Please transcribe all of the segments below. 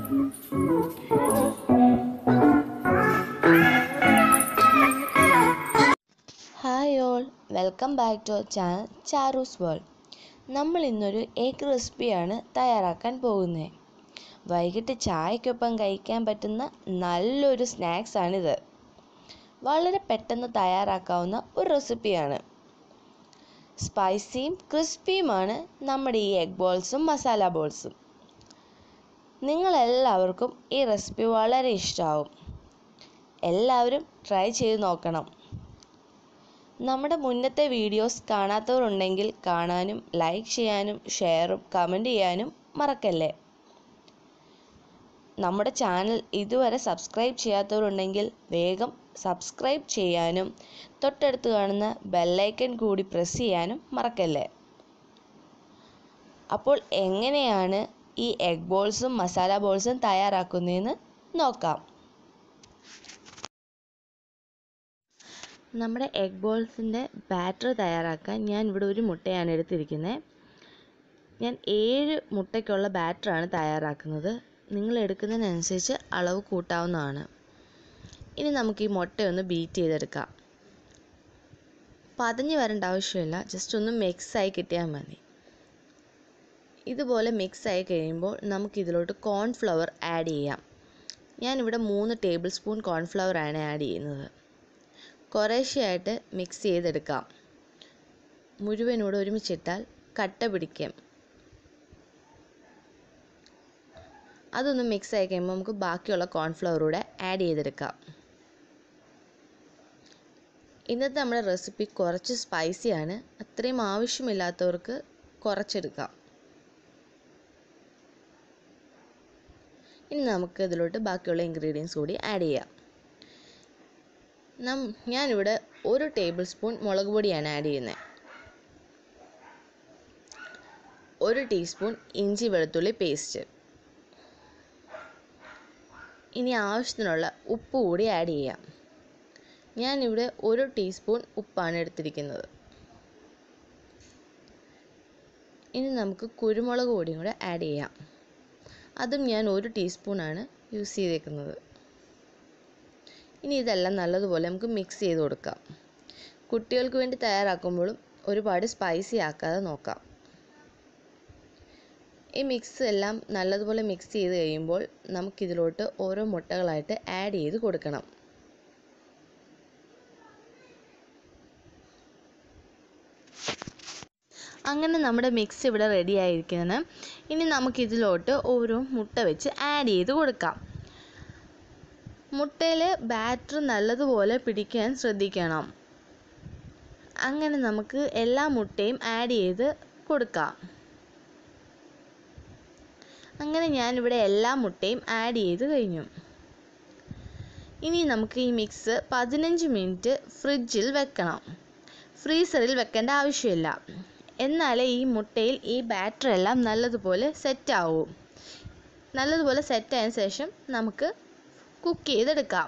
hi all welcome back to our channel Charus world നമ്മൾ ഇന്നൊരു egg റെസിപ്പിയാണ് തയ്യാറാക്കാൻ പോകുന്നത് വൈകിട്ട് ചായക്കൊപ്പം കഴിക്കാൻ പറ്റുന്ന നല്ലൊരു സ്നാക്സാണിത് വളരെ പെട്ടെന്ന് തയ്യാറാക്കാവുന്ന ഒരു റെസിപ്പിയാണ് സ്പൈസിയും ക്രിസ്പിയുമാണ് നമ്മുടെ ഈ എഗ് ബോൾസും മസാല ബോൾസും നിങ്ങളെല്ലാവർക്കും ഈ റെസിപ്പി വളരെ ഇഷ്ടമാവും എല്ലാവരും ട്രൈ ചെയ്ത് നോക്കണം നമ്മുടെ മുന്നത്തെ വീഡിയോസ് കാണാത്തവരുണ്ടെങ്കിൽ കാണാനും ലൈക്ക് ചെയ്യാനും ഷെയറും കമൻറ്റ് ചെയ്യാനും മറക്കല്ലേ നമ്മുടെ ചാനൽ ഇതുവരെ സബ്സ്ക്രൈബ് ചെയ്യാത്തവരുണ്ടെങ്കിൽ വേഗം സബ്സ്ക്രൈബ് ചെയ്യാനും തൊട്ടടുത്ത് കാണുന്ന ബെല്ലൈക്കൺ കൂടി പ്രസ് ചെയ്യാനും മറക്കല്ലേ അപ്പോൾ എങ്ങനെയാണ് ഈ എഗ് ബോൾസും മസാല ബോൾസും തയ്യാറാക്കുന്നതെന്ന് നോക്കാം നമ്മുടെ എഗ് ബോൾസിൻ്റെ ബാറ്റർ തയ്യാറാക്കാൻ ഞാൻ ഇവിടെ ഒരു മുട്ടയാണ് എടുത്തിരിക്കുന്നത് ഞാൻ ഏഴ് മുട്ടയ്ക്കുള്ള ബാറ്ററാണ് തയ്യാറാക്കുന്നത് നിങ്ങൾ എടുക്കുന്നതിനനുസരിച്ച് അളവ് കൂട്ടാവുന്നതാണ് ഇനി നമുക്ക് ഈ മുട്ടയൊന്ന് ബീറ്റ് ചെയ്തെടുക്കാം പതഞ്ഞ് വരേണ്ട ആവശ്യമില്ല ജസ്റ്റ് ഒന്ന് മിക്സായി കിട്ടിയാൽ മതി ഇതുപോലെ മിക്സായി കഴിയുമ്പോൾ നമുക്ക് ഇതിലോട്ട് കോൺഫ്ലവർ ആഡ് ചെയ്യാം ഞാനിവിടെ മൂന്ന് ടേബിൾ സ്പൂൺ കോൺഫ്ലവർ ആണ് ആഡ് ചെയ്യുന്നത് കുറേശ്ശെയായിട്ട് മിക്സ് ചെയ്തെടുക്കാം മുഴുവനൂടെ ഒരുമിച്ചിട്ടാൽ കട്ട പിടിക്കും അതൊന്ന് മിക്സ് ആയി കഴിയുമ്പോൾ നമുക്ക് ബാക്കിയുള്ള കോൺഫ്ലവർ കൂടെ ആഡ് ചെയ്തെടുക്കാം ഇന്നത്തെ നമ്മുടെ റെസിപ്പി കുറച്ച് സ്പൈസിയാണ് അത്രയും ആവശ്യമില്ലാത്തവർക്ക് കുറച്ചെടുക്കാം ഇനി നമുക്ക് ഇതിലോട്ട് ബാക്കിയുള്ള ഇൻഗ്രീഡിയൻസ് കൂടി ആഡ് ചെയ്യാം നം ഞാനിവിടെ ഒരു ടേബിൾ സ്പൂൺ മുളക് പൊടിയാണ് ആഡ് ചെയ്യുന്നത് ഒരു ടീസ്പൂൺ ഇഞ്ചി വെളുത്തുള്ളി പേസ്റ്റ് ഇനി ആവശ്യത്തിനുള്ള ഉപ്പ് കൂടി ആഡ് ചെയ്യാം ഞാനിവിടെ ഒരു ടീസ്പൂൺ ഉപ്പാണ് എടുത്തിരിക്കുന്നത് ഇനി നമുക്ക് കുരുമുളക് പൊടിയും കൂടെ ആഡ് ചെയ്യാം അതും ഞാൻ ഒരു ടീസ്പൂണാണ് യൂസ് ചെയ്തേക്കുന്നത് ഇനി ഇതെല്ലാം നല്ലതുപോലെ നമുക്ക് മിക്സ് ചെയ്ത് കൊടുക്കാം കുട്ടികൾക്ക് വേണ്ടി തയ്യാറാക്കുമ്പോഴും ഒരുപാട് സ്പൈസി ആക്കാതെ നോക്കാം ഈ മിക്സ് എല്ലാം നല്ലതുപോലെ മിക്സ് ചെയ്ത് കഴിയുമ്പോൾ നമുക്കിതിലോട്ട് ഓരോ മുട്ടകളായിട്ട് ആഡ് ചെയ്ത് കൊടുക്കണം അങ്ങനെ നമ്മുടെ മിക്സ് ഇവിടെ റെഡി ആയിരിക്കുകയാണ് ഇനി നമുക്കിതിലോട്ട് ഓരോ മുട്ട വെച്ച് ആഡ് ചെയ്ത് കൊടുക്കാം മുട്ടയിൽ ബാറ്റർ നല്ലതുപോലെ പിടിക്കാൻ ശ്രദ്ധിക്കണം അങ്ങനെ നമുക്ക് എല്ലാ മുട്ടയും ആഡ് ചെയ്ത് കൊടുക്കാം അങ്ങനെ ഞാനിവിടെ എല്ലാ മുട്ടയും ആഡ് ചെയ്ത് കഴിഞ്ഞു ഇനി നമുക്ക് ഈ മിക്സ് പതിനഞ്ച് മിനിറ്റ് ഫ്രിഡ്ജിൽ വെക്കണം ഫ്രീസറിൽ വെക്കേണ്ട ആവശ്യമില്ല എന്നാലേ ഈ മുട്ടയിൽ ഈ ബാറ്റർ എല്ലാം നല്ലതുപോലെ സെറ്റ് ആവും നല്ലതുപോലെ സെറ്റ് ആയതിനു ശേഷം നമുക്ക് കുക്ക് ചെയ്തെടുക്കാം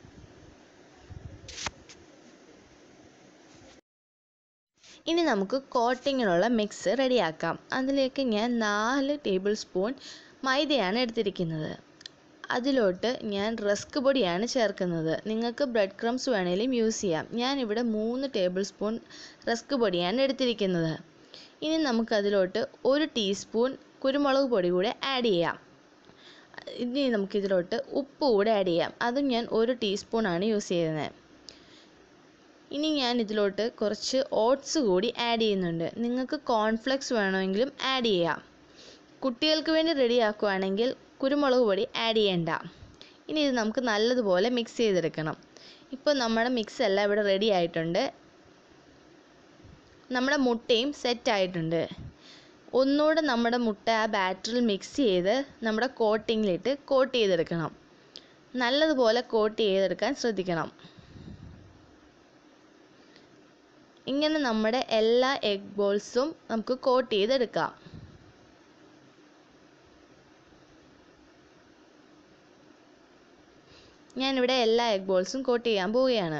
ഇനി നമുക്ക് കോട്ടിങ്ങിനുള്ള മിക്സ് റെഡിയാക്കാം അതിലേക്ക് ഞാൻ നാല് ടേബിൾ സ്പൂൺ മൈദയാണ് എടുത്തിരിക്കുന്നത് അതിലോട്ട് ഞാൻ റസ്ക് പൊടിയാണ് ചേർക്കുന്നത് നിങ്ങൾക്ക് ബ്രെഡ് ക്രംസ് വേണേലും യൂസ് ചെയ്യാം ഞാൻ ഇവിടെ മൂന്ന് ടേബിൾ സ്പൂൺ റസ്ക് പൊടിയാണ് എടുത്തിരിക്കുന്നത് ഇനി നമുക്കതിലോട്ട് ഒരു ടീസ്പൂൺ കുരുമുളക് പൊടി കൂടെ ആഡ് ചെയ്യാം ഇനി നമുക്കിതിലോട്ട് ഉപ്പ് കൂടെ ആഡ് ചെയ്യാം അതും ഞാൻ ഒരു ടീസ്പൂണാണ് യൂസ് ചെയ്യുന്നത് ഇനി ഞാൻ ഇതിലോട്ട് കുറച്ച് ഓട്സ് കൂടി ആഡ് ചെയ്യുന്നുണ്ട് നിങ്ങൾക്ക് കോൺഫ്ലെക്സ് വേണമെങ്കിലും ആഡ് ചെയ്യാം കുട്ടികൾക്ക് വേണ്ടി റെഡി ആക്കുവാണെങ്കിൽ കുരുമുളക് പൊടി ആഡ് ചെയ്യണ്ട ഇനി ഇത് നമുക്ക് നല്ലതുപോലെ മിക്സ് ചെയ്തെടുക്കണം ഇപ്പോൾ നമ്മുടെ മിക്സ് എല്ലാം ഇവിടെ റെഡി ആയിട്ടുണ്ട് നമ്മുടെ മുട്ടയും സെറ്റ് ആയിട്ടുണ്ട് ഒന്നുകൂടെ നമ്മുടെ മുട്ട ആ ബാറ്ററിൽ മിക്സ് ചെയ്ത് നമ്മുടെ കോട്ടിങ്ങിലിട്ട് കോട്ട് ചെയ്തെടുക്കണം നല്ലതുപോലെ കോട്ട് ചെയ്തെടുക്കാൻ ശ്രദ്ധിക്കണം ഇങ്ങനെ നമ്മുടെ എല്ലാ എഗ് ബോൾസും നമുക്ക് കോട്ട് ചെയ്തെടുക്കാം ഞാനിവിടെ എല്ലാ എഗ് ബോൾസും കോട്ട് ചെയ്യാൻ പോവുകയാണ്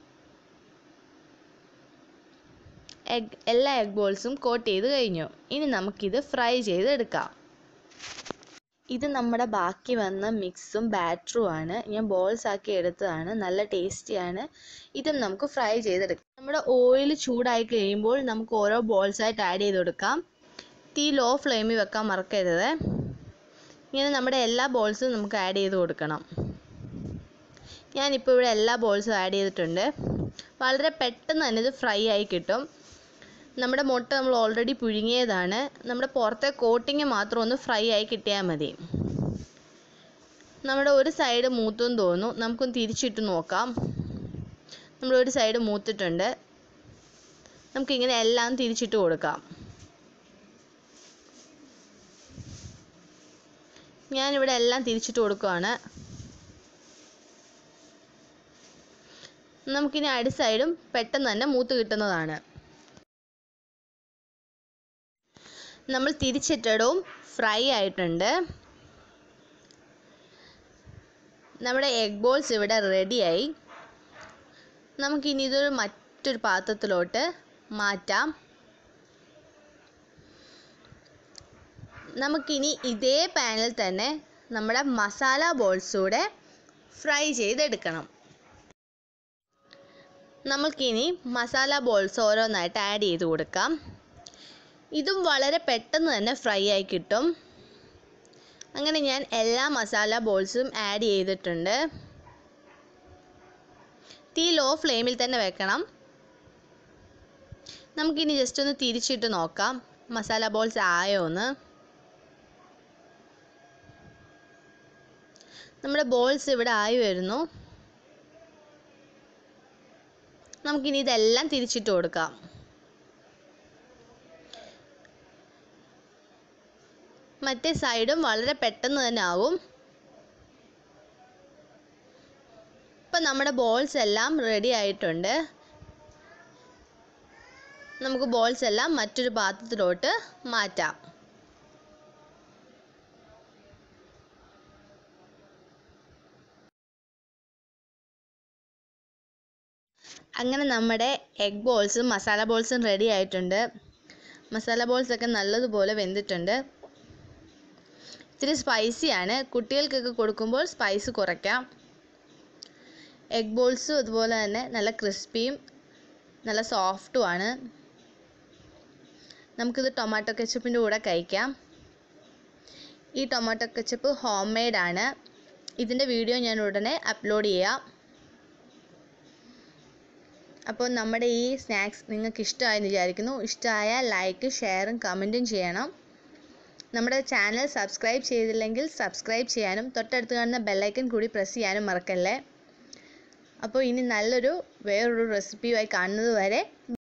എഗ് എല്ലാ എഗ് ബോൾസും കോട്ട് ചെയ്ത് കഴിഞ്ഞു ഇനി നമുക്കിത് ഫ്രൈ ചെയ്തെടുക്കാം ഇത് നമ്മുടെ ബാക്കി വന്ന മിക്സും ബാറ്ററും ആണ് ഞാൻ ബോൾസ് ആക്കി എടുത്തതാണ് നല്ല ടേസ്റ്റിയാണ് ഇതും നമുക്ക് ഫ്രൈ ചെയ്തെടുക്കാം നമ്മുടെ ഓയിൽ ചൂടായി കഴിയുമ്പോൾ നമുക്ക് ഓരോ ബോൾസ് ആയിട്ട് ആഡ് ചെയ്ത് കൊടുക്കാം തീ ലോ ഫ്ലെയിമിൽ വെക്കാൻ മറക്കരുത് ഇങ്ങനെ നമ്മുടെ എല്ലാ ബോൾസും നമുക്ക് ആഡ് ചെയ്ത് കൊടുക്കണം ഞാനിപ്പോൾ ഇവിടെ എല്ലാ ബോൾസും ആഡ് ചെയ്തിട്ടുണ്ട് വളരെ പെട്ടെന്ന് തന്നെ ഇത് ഫ്രൈ ആയി കിട്ടും നമ്മുടെ മുട്ട നമ്മൾ ഓൾറെഡി പുഴുങ്ങിയതാണ് നമ്മുടെ പുറത്തെ കോട്ടിങ് മാത്രം ഒന്ന് ഫ്രൈ ആയി കിട്ടിയാൽ മതി നമ്മുടെ ഒരു സൈഡ് മൂത്തെന്ന് തോന്നുന്നു നമുക്കൊന്ന് തിരിച്ചിട്ട് നോക്കാം നമ്മുടെ ഒരു സൈഡ് മൂത്തിട്ടുണ്ട് നമുക്കിങ്ങനെ എല്ലാം തിരിച്ചിട്ട് കൊടുക്കാം ഞാനിവിടെ എല്ലാം തിരിച്ചിട്ട് കൊടുക്കുകയാണ് നമുക്കിനി അടി സൈഡും പെട്ടെന്ന് തന്നെ മൂത്ത് കിട്ടുന്നതാണ് നമ്മൾ തിരിച്ചിട്ടതും ഫ്രൈ ആയിട്ടുണ്ട് നമ്മുടെ എഗ് ബോൾസ് ഇവിടെ റെഡിയായി നമുക്കിനി ഇതൊരു മറ്റൊരു പാത്രത്തിലോട്ട് മാറ്റാം നമുക്കിനി ഇതേ പാനിൽ തന്നെ നമ്മുടെ മസാല ബോൾസ് കൂടെ ഫ്രൈ ചെയ്തെടുക്കണം നമ്മൾക്കിനി മസാല ബോൾസ് ഓരോന്നായിട്ട് ആഡ് ചെയ്ത് കൊടുക്കാം ഇതും വളരെ പെട്ടെന്ന് തന്നെ ഫ്രൈ ആയി കിട്ടും അങ്ങനെ ഞാൻ എല്ലാ മസാല ബോൾസും ആഡ് ചെയ്തിട്ടുണ്ട് തീ ലോ ഫ്ലെയിമിൽ തന്നെ വെക്കണം നമുക്കിനി ജസ്റ്റ് ഒന്ന് തിരിച്ചിട്ട് നോക്കാം മസാല ബോൾസ് ആയോ എന്ന് നമ്മുടെ ബോൾസ് ഇവിടെ ആയി വരുന്നു നമുക്കിനി ഇതെല്ലാം തിരിച്ചിട്ട് കൊടുക്കാം മറ്റേ സൈഡും വളരെ പെട്ടെന്ന് തന്നെ ആവും ഇപ്പം നമ്മുടെ ബോൾസ് എല്ലാം റെഡി ആയിട്ടുണ്ട് നമുക്ക് ബോൾസ് എല്ലാം മറ്റൊരു പാത്രത്തിലോട്ട് മാറ്റാം അങ്ങനെ നമ്മുടെ എഗ് ബോൾസും മസാല ബോൾസും റെഡി ആയിട്ടുണ്ട് മസാല ബോൾസൊക്കെ നല്ലതുപോലെ വെന്തിട്ടുണ്ട് ഇത്തിരി സ്പൈസിയാണ് കുട്ടികൾക്കൊക്കെ കൊടുക്കുമ്പോൾ സ്പൈസ് കുറയ്ക്കാം എഗ് ബോൾസും അതുപോലെ തന്നെ നല്ല ക്രിസ്പിയും നല്ല സോഫ്റ്റുമാണ് നമുക്കിത് ടൊമാറ്റോ കെച്ചപ്പിൻ്റെ കൂടെ കഴിക്കാം ഈ ടൊമാറ്റോ കെച്ചപ്പ് ഹോം മെയ്ഡാണ് ഇതിൻ്റെ വീഡിയോ ഞാൻ ഉടനെ അപ്ലോഡ് ചെയ്യാം അപ്പോൾ നമ്മുടെ ഈ സ്നാക്സ് നിങ്ങൾക്ക് ഇഷ്ടമായെന്ന് വിചാരിക്കുന്നു ഇഷ്ടമായാൽ ലൈക്ക് ഷെയറും കമൻറ്റും ചെയ്യണം നമ്മുടെ ചാനൽ സബ്സ്ക്രൈബ് ചെയ്തില്ലെങ്കിൽ സബ്സ്ക്രൈബ് ചെയ്യാനും തൊട്ടടുത്ത് കാണുന്ന ബെല്ലൈക്കൺ കൂടി പ്രസ് ചെയ്യാനും മറക്കല്ലേ അപ്പോൾ ഇനി നല്ലൊരു വേറൊരു റെസിപ്പിയുമായി കാണുന്നത് വരെ